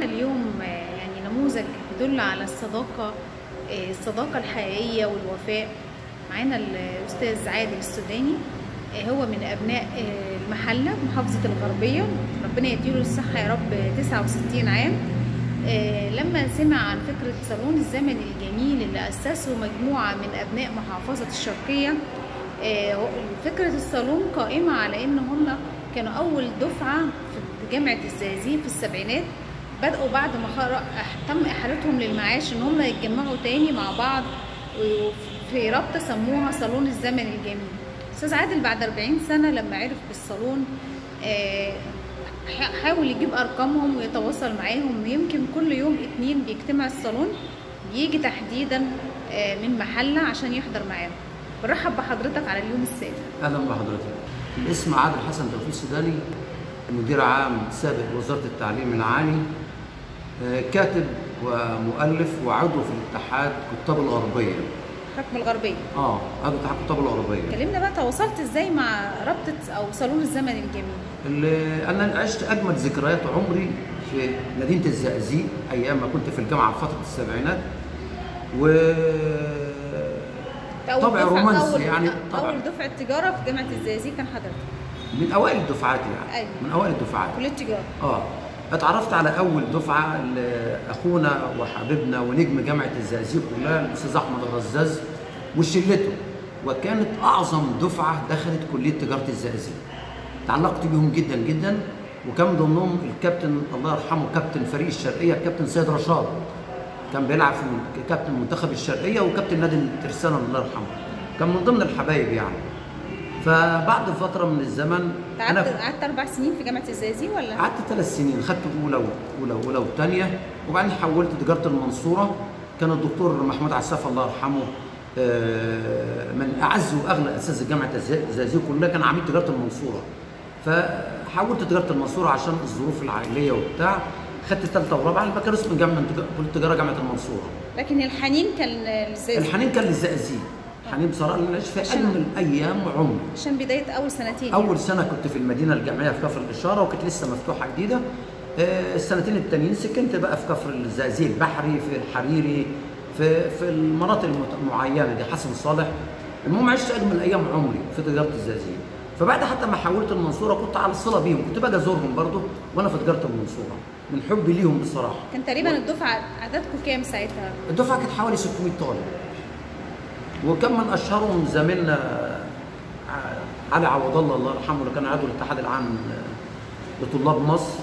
معانا اليوم آه، يعني نموذج يدل على الصداقة آه، الصداقة الحقيقية والوفاء معانا الأستاذ عادل السوداني آه، هو من أبناء آه، المحلة محافظة الغربية ربنا يديله الصحة يا رب 69 عام آه، لما سمع عن فكرة صالون الزمن الجميل اللي أسسه مجموعة من أبناء محافظة الشرقية آه، فكرة الصالون قائمة على إن هم كانوا أول دفعة في جامعة الزقازيق في السبعينات بدأوا بعد ما خر- تم إحالتهم للمعاش إن هم يتجمعوا تاني مع بعض وفي رابطة سموها صالون الزمن الجميل أستاذ عادل بعد 40 سنة لما عرف بالصالون آه، ح- حاول يجيب أرقامهم ويتواصل معاهم يمكن كل يوم اتنين بيجتمع الصالون بيجي تحديدا آه، من محلة عشان يحضر معاهم برحب بحضرتك على اليوم السابع اهلا بحضرتك الاسم عادل حسن توفيق السوداني مدير عام سابق وزاره التعليم العالي آه، كاتب ومؤلف وعضو في الاتحاد كتاب الغربيه حكم الغربية اه عضو اتحاد كتاب الغربيه كلمنا بقى تواصلت ازاي مع رابطة او صالون الزمن الجميل اللي انا عشت اجمل ذكريات عمري في مدينه الزقازيق ايام ما كنت في الجامعه في فتره السبعينات و أول طبع دفعة- رومانسي أول يعني طبع اول دفعة تجارة في جامعة الزقازيق كان حضرتك من اوائل الدفعات يعني أيوة. من اوائل الدفعات كلية تجارة اه اتعرفت على اول دفعه ل- اخونا وحبيبنا ونجم جامعه الزقازيق كلها الاستاذ احمد الرزاز وشلته وكانت اعظم دفعه دخلت كليه تجاره الزقازيق تعلقت بيهم جدا جدا وكان من ضمنهم الكابتن الله يرحمه كابتن فريق الشرقيه الكابتن سيد رشاد كان بيلعب في من- كابتن منتخب الشرقيه وكابتن نادي الترسانه الله يرحمه كان من ضمن الحبايب يعني فبعد فتره من الزمن قعدت قعدت اربع سنين في جامعة الزقازيق ولا قعدت ثلاث سنين خدت اولى واولى واولى وثانيه وبعدين حولت تجاره المنصوره كان الدكتور محمود عساف الله يرحمه آه، من اعز واغلى اساتذه جامعه الز- الزقازيق كلها كان عميد تجاره المنصوره فحولت تجاره المنصوره عشان الظروف العائليه وبتاع خدت ثالثه ورابعه البكالوريوس من جامعه كليه التجاره جامعه المنصوره لكن الحنين كان للزقازيق الحنين كان للزقازيق الحنين بصراحه اللي عشت في عشان- اجمل ايام عمري عشان بداية اول سنتين اول سنه كنت في المدينه الجامعيه في كفر الاشاره وكانت لسه مفتوحه جديده آه، السنتين التانيين سكنت بقى في كفر الزقازيق البحري في الحريري في في المناطق المت- المعينه دي حسن صالح المهم عشت اجمل ايام عمري في تجاره الزقازيق فبعد حتى ما حولت المنصوره كنت على صله بيهم كنت باجي ازورهم برضو وانا في تجاره المنصوره من حبي ليهم بصراحه كان تقريبا الدفعة عددكم كام ساعتها؟ الدفعه كانت حوالي 600 طالب وكان من اشهرهم زميلنا ع- علي عوض الله الله يرحمه اللي كان عضو الاتحاد العام لطلاب مصر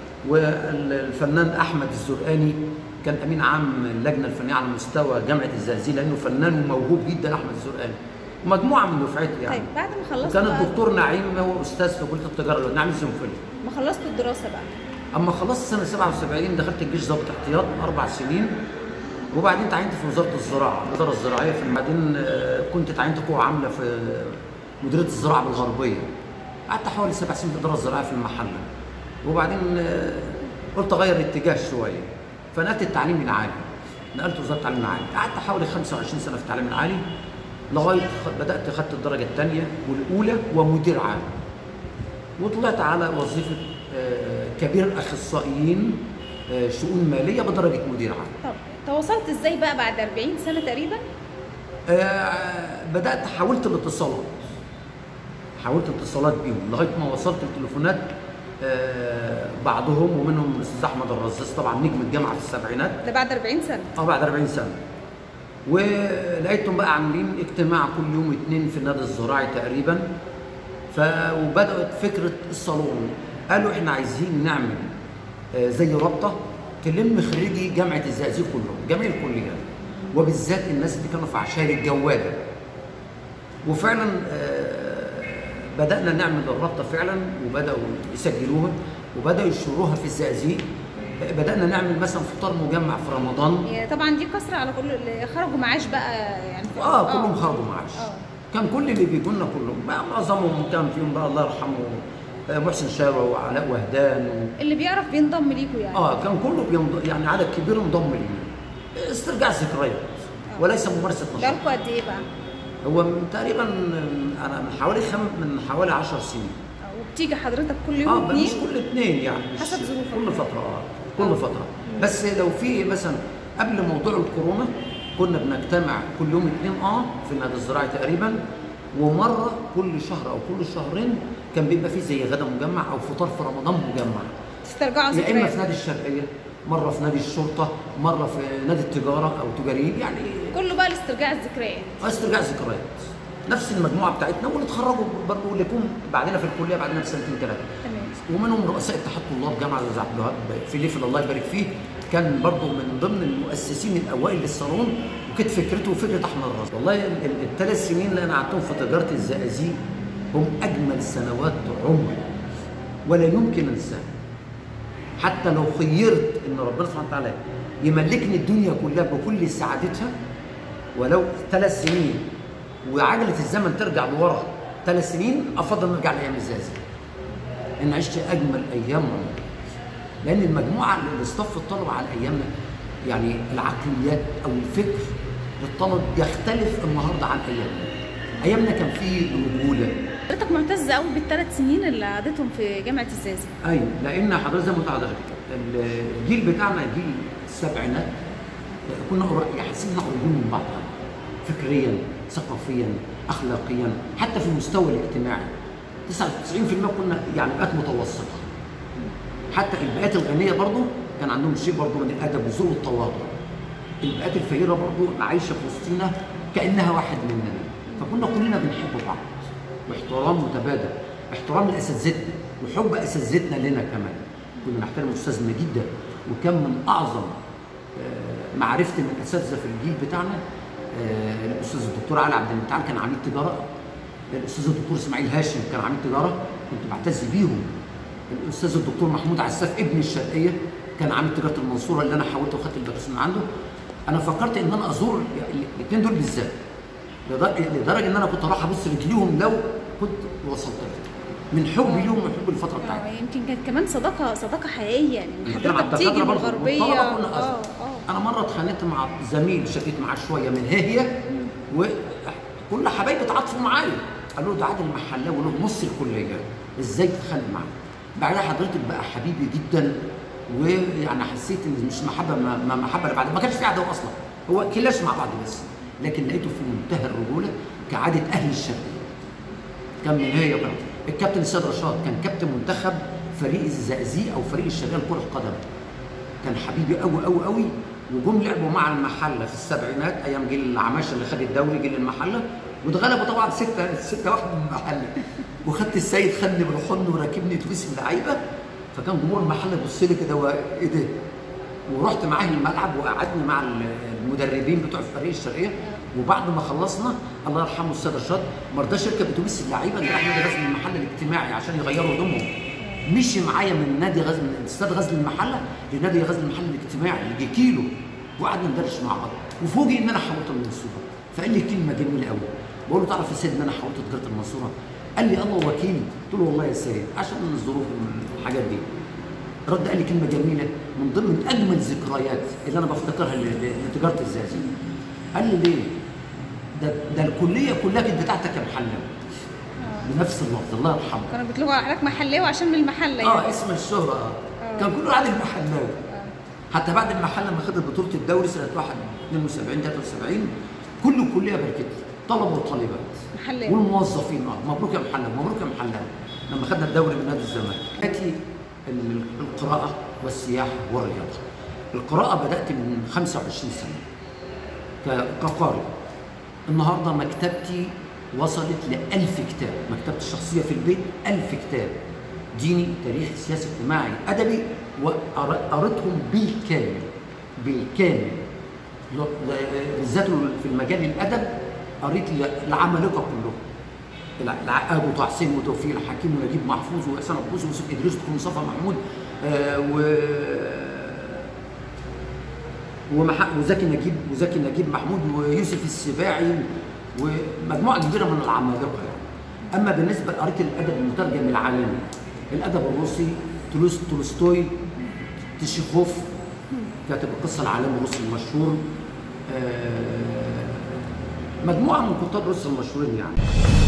والفنان احمد الزرقاني كان امين عام اللجنه الفنيه على مستوى جامعه الزقازيق لانه فنان وموهوب جدا احمد الزرقاني ومجموعه من دفعتي يعني طيب بعد ما خلصت وكان بقى الدكتور نعيم هو استاذ في كليه التجاره نعيم الزنفلي ما خلصتوا الدراسة بقى اما خلصت سنه 77 دخلت الجيش ضابط احتياط اربع سنين وبعدين تعينت في وزاره الزراعه الاداره الزراعيه في بعدين آه، كنت تعينت قوه عامله في مديريه الزراعه بالغربيه قعدت حوالي سبع سنين في الاداره الزراعيه في المحله وبعدين آه، قلت اغير اتجاه شويه فنقلت التعليم العالي نقلت وزاره التعليم العالي قعدت حوالي 25 سنه في التعليم العالي لغايه خ- بدات خدت الدرجه الثانيه والاولى ومدير عام وطلعت على وظيفه آه، كبير اخصائيين آه، شؤون ماليه بدرجه مدير عام طب تواصلت ازاي بقى بعد 40 سنة تقريبا؟ آه، بدات حاولت الاتصالات حاولت اتصالات بيهم لغايه ما وصلت التليفونات آه، بعضهم ومنهم الاستاذ احمد الرزاز طبعا نجم الجامعه في السبعينات ده بعد 40 سنة اه بعد 40 سنه ولقيتهم بقى عاملين اجتماع كل يوم اتنين في النادي الزراعي تقريبا ف وبدات فكره الصالون قالوا احنا عايزين نعمل آه، زي رابطه تلم خريجي جامعه الزقازيق كلهم جميع الكليات وبالذات الناس اللي كانوا في عشائر الجواده وفعلا آه، بدانا نعمل الرابطه فعلا وبداوا يسجلوها وبداوا ينشروها في الزقازيق بدانا نعمل مثلا فطار مجمع في رمضان هي طبعا دي كسرة على كل اللي خرجوا معاش بقى يعني اه كلهم خرجوا معاش آه. كان كل اللي بيجوا لنا كلهم بقى معظمهم كان فيهم بقى الله يرحمه آه، محسن شاوى وعلاء وهدان و... اللي بيعرف بينضم ليكوا يعني اه كان كله بيمض... يعني عدد كبير انضم لينا استرجاع ذكريات وليس ممارسه نشاط بقالكوا قد ايه بقى؟ هو من تقريبا انا من حوالي خم... من حوالي 10 سنين وبتيجي حضرتك كل اه يوم بس مش اتنين كل اثنين يعني مش حسب ظروفك. كل فتره اه كل آه. فتره بس لو في مثلا قبل موضوع الكورونا كنا بنجتمع كل يوم اثنين اه في النادي الزراعي تقريبا ومره كل شهر او كل شهرين كان بيبقى فيه زي غدا مجمع او فطار في رمضان مجمع تسترجعوا يا اما في ذكريات نادي الشرقيه مره في نادي الشرطه مره في نادي التجاره او تجاريين يعني كله بقى لاسترجاع الذكريات استرجاع ذكريات نفس المجموعه بتاعتنا واللي اتخرجوا برضه واللي يكون بعدنا في الكليه بعدنا بسنتين ثلاثه تمام ومنهم رؤساء اتحاد طلاب جامعه زي عبد الوهاب في ليفل الله يبارك فيه كان برضه من ضمن المؤسسين الاوائل للصالون وكانت فكرته فكره احمد الراس والله ال- ال- الثلاث سنين اللي انا قعدتهم في تجاره الزقازيق هم اجمل سنوات عمري ولا يمكن انساها حتى لو خيرت ان ربنا سبحانه وتعالى يملكني الدنيا كلها بكل سعادتها ولو ثلاث سنين وعجله الزمن ترجع لورا ثلاث سنين افضل نرجع لايام الزقازيق ان عشت اجمل ايام عمري لان المجموعه اللي اصطف الطلبه على ايامنا يعني العقليات او الفكر للطلب يختلف النهارده عن ايامنا ايامنا كان فيه رجوله حضرتك معتز قوي بالثلاث سنين اللي قعدتهم في جامعه الزازي ايوه لان حضرتك زي ما قلت لحضرتك الجيل بتاعنا جيل السبعينات كنا قرا- يعني حاسين إننا قريبين من بعض فكريا ثقافيا اخلاقيا حتى في المستوى الاجتماعي 99% كنا يعني بيئات متوسطه حتى البيئات الغنيه برضو كان عندهم شيء برضو من الادب والذوق والتواضع البيئات الفقيره برضو عايشه في وسطنا كانها واحد مننا فكنا كلنا بنحب بعض باحترام متبادل احترام لاساتذتنا وحب اساتذتنا لنا كمان كنا نحترم استاذنا جدا وكان من اعظم آه، معرفتي من الاساتذه في الجيل بتاعنا آه، الاستاذ الدكتور علي عبد المتعال كان عميد تجاره الاستاذ الدكتور اسماعيل هاشم كان عميد تجاره كنت بعتز بيهم الاستاذ الدكتور محمود عساف ابن الشرقيه كان عامل تجاره المنصوره اللي انا حاولت واخدت البكالوريوس من عنده انا فكرت ان انا ازور الاثنين دول بالذات لدر- لدرجه ان انا كنت اروح ابص رجليهم لو كنت وصلت لهم. من حبي ليهم ومن حب الفتره بتاعتي آه، يمكن كانت كمان صداقه صداقه حقيقيه يعني بنتكلم عن حضرتك تيجي الدكاترة من برضه، الغربيه والطلبة كنا اه أصغر. اه انا مره اتخانقت مع زميل شديت معاه شويه من هي وكل حبايبي اتعاطفوا معايا قالوا له ده عادل محلاوي له نص الكليه ازاي تتخانق معاه بعدها حضرتك بقى حبيبي جدا ويعني حسيت ان مش محبه ما ما محبه اللي بعد ما كانش في عداوه اصلا هو كلاش مع بعض بس لكن لقيته في منتهى الرجوله كعاده اهل الشرقيه كان من هي وكان الكابتن السيد رشاد كان كابتن منتخب فريق الزقازيق او فريق الشغال كره القدم كان حبيبي قوي قوي قوي وجم لعبوا مع المحله في السبعينات ايام جيل العماشه اللي خد الدوري جيل المحله واتغلبوا طبعا ستة ستة واحد من المحله وخدت السيد خدني بالحضن وراكبني اتوبيس اللعيبه فكان جمهور المحله يبص لي كده هو ايه ده؟ ورحت معاه الملعب وقعدني مع المدربين بتوع فريق الشرقيه وبعد ما خلصنا الله يرحمه الاستاذ رشاد ما رضاش يركب اتوبيس اللعيبه اللي راح نادي غزل المحله الاجتماعي عشان يغيروا هدومهم مشي معايا من نادي غزل من استاد غزل المحله لنادي غزل المحله الاجتماعي يجي كيلو وقعدنا ندردش مع بعض وفوجئ ان انا حولت المنصوره فقال لي كلمه جميله قوي بقول له تعرف يا سيد ان انا حولت تجاره المنصوره قال لي الله وكيلي قلت له والله يا سيد عشان الظروف والحاجات دي رد قال لي كلمه جميله من ضمن اجمل ذكريات اللي انا بفتكرها ل- ل- لتجاره الزقازيق قال لي ليه؟ ده ده الكليه كلها كانت بتاعتك يا محلاوي بنفس اللفظ الله يرحمه كانوا بيطلبوا على حضرتك محلاوي عشان من المحله اه يعني اسم الشهرة اه آه. كان كله عادل محلاوي حتى بعد المحل لما خدت بطولة الدوري سنة 1 72 73 كل الكلية باركت لي طلبة وطالبات محلاوي والموظفين اه مبروك يا محلاوي مبروك يا محلاوي لما خدنا الدوري من نادي الزمالك اتي ال- القراءة والسياحة والرياضة القراءة بدأت من 25 سنة ك- كقارئ النهارده مكتبتي وصلت ل 1000 كتاب مكتبتي الشخصيه في البيت 1000 كتاب ديني تاريخ سياسي اجتماعي ادبي وقريتهم بالكامل بالكامل ل- ل- بالذات في المجال الادب قريت ل- العمالقه كلهم الع- العقاد وطه وتوفيق الحكيم ونجيب محفوظ واحسان القوسي ويوسف ادريس ودكتور مصطفى محمود آه و ومح... وزكي نجيب وزكي نجيب محمود ويوسف السباعي ومجموعه كبيره من العمالقه يعني. اما بالنسبه قريت الادب المترجم العالمي الادب الروسي تولوس تولستوي تشيخوف كاتب القصه العالمي الروسي المشهور آه، مجموعه من كتاب روسيا المشهورين يعني